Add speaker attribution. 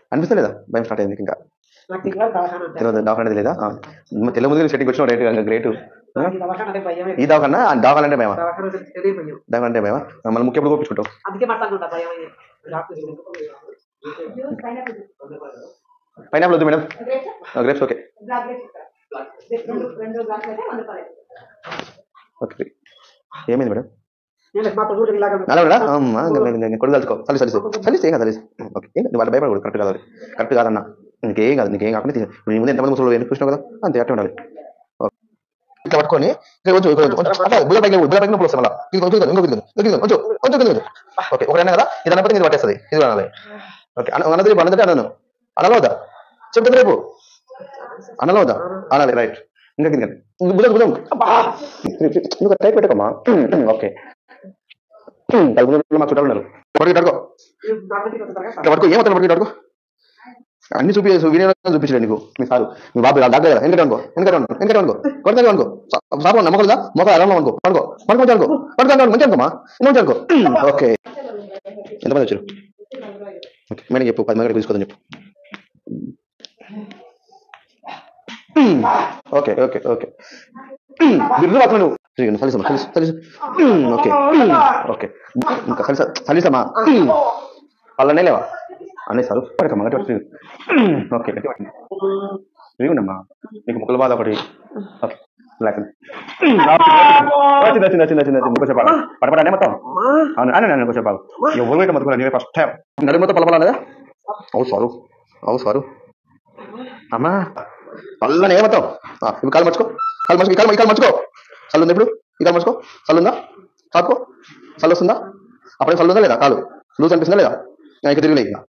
Speaker 1: అనిపిస్తలేదా భయం స్టార్ట్ అయింది ఇంకా
Speaker 2: నాకు తెలియదు దవాఖాన అంటే.
Speaker 1: తెలియదు దవాఖాన లేదా ఆ, మ- తెల్ల ముందు సెట్టింగ్ వచ్చిన రైట్ ఇంకా గ్రేట్
Speaker 2: నాకు ఈ దవాఖాన అంటే భయమే.
Speaker 1: ఈ దవాఖాన ఆ దవాఖాన అంటే భయమా
Speaker 2: దవాఖాన అంటే తెలియదు భయం.
Speaker 1: దవాఖాన అంటే భయమా మళ్ళీ ముఖ్య ఎప్పుడు కోపించుకుంటావు
Speaker 2: అందుకే మాట్లాడుకుంటా భయం అయ్యి. డాక్టర్
Speaker 1: పైనాపిల్ వద్దు మేడం గ్రేప్స్ ఓకే ఓకే ఏమైంది మేడం
Speaker 2: నేను మా కొడుకు ఇలాగ
Speaker 1: అలా మేడం అమ్మా కొడుకు కలుసుకో సలి సలి సలి ఏం కాదు సలి ఓకే ఏం కాదు వాళ్ళ భయపడకూడదు కరెక్ట్ కాదు కరెక్ట్ కాదన్న ఇంకేం కాదు నీకేం కాకుండా తీసే. ఇప్పుడు నీ ముందు ఎంతమంది ముసలు ఎందుకు చూసినావు కదా అంతే అట్టే ఉండాలి ఓకే. ఇట్లా పట్టుకొని ఇక్కడ కొంచెం ఇక్కడ కొంచెం అబ్బా, బుల్ల పైకి బుల్ల పైకి నొప్పులు వస్తాయి మళ్ళీ ఇది కొంచెం ఇంకొక ఇది కొంచెం కొంచెం కొంచెం కొంచెం ఓకే ఒకటైనా కదా ఇది అన్నప్పుడు ఇది పట్టేస్తుంది ఇది అనాలి ఓకే అన్న అన్నది అన్నదంటే అన్నాను అనాలి వద్దా చెప్తుంది రేపు అనాలి వద్దా అనాలి రైట్ ఇంకా కింద బుధం బుధం నువ్వు టైప్ పెట్టుకోమా ఓకే కలుపులో మా చుట్టాలు ఉన్నారు పడుకు పడుకో ఇట్లా పడుకో ఏమవుతాను పడుకు పడుకో అన్ని చూపి వినియోగం చూపించలేదు నీకు మీ సారు మీ బాబు ఇలా డాక్టర్ కదా ఎందుకంటే అనుకో ఎందుకంటే అనుకో ఎందుకంటే అనుకో కొడతాను అనుకో సార్ నమ్మకదా మొక్క అలా అనుకో పడుకో పడుకో మంచి అనుకో పడుకో అనుకో మంచి అనుకోమా మంచి అనుకో ఓకే ఎంతమంది వచ్చారు ఓకే మేడం చెప్పు పది మంది తీసుకోదని చెప్పు ఓకే ఓకే ఓకే బిర్రు పక్కన నువ్వు సలిసమ్మా సలిస సలిస ఓకే ఓకే ఇంకా సలిస సలిసమ్మా పళ్ళనే లేవా అన్నీ సార్ పడకమ్మా గట్టి పట్టు. ఓకే గట్టి పట్టు. ఇదిగోండమ్మా నీకు ముక్కల బాధ ఒకటి ఓకే లేకండి వచ్చింది వచ్చింది వచ్చింది వచ్చింది వచ్చింది కొంచెం బాగా పడపడే మొత్తం అవును అని నేను కొంచెం బాగా ఎవరు బయట మొత్తం నేను ఫస్ట్ టైం నడి మొత్తం పలపడాలి అవు సారు అవు సారు అమ్మా పళ్ళని ఏమవుతావు ఇప్పుడు కాలు మర్చుకో కాలు మర్చుకో ఈ కాలు ఈ కాలు మర్చుకో చల్లు ఉంది ఇప్పుడు ఈ కాలు మర్చుకో చల్లు ఉందా చాపుకో చల్లు వస్తుందా అప్పుడే చల్లు ఉందా లేదా కాలు లూజ్ అనిపిస్తుందా లేదా ఇంకా తిరిగినాయి ఇంకా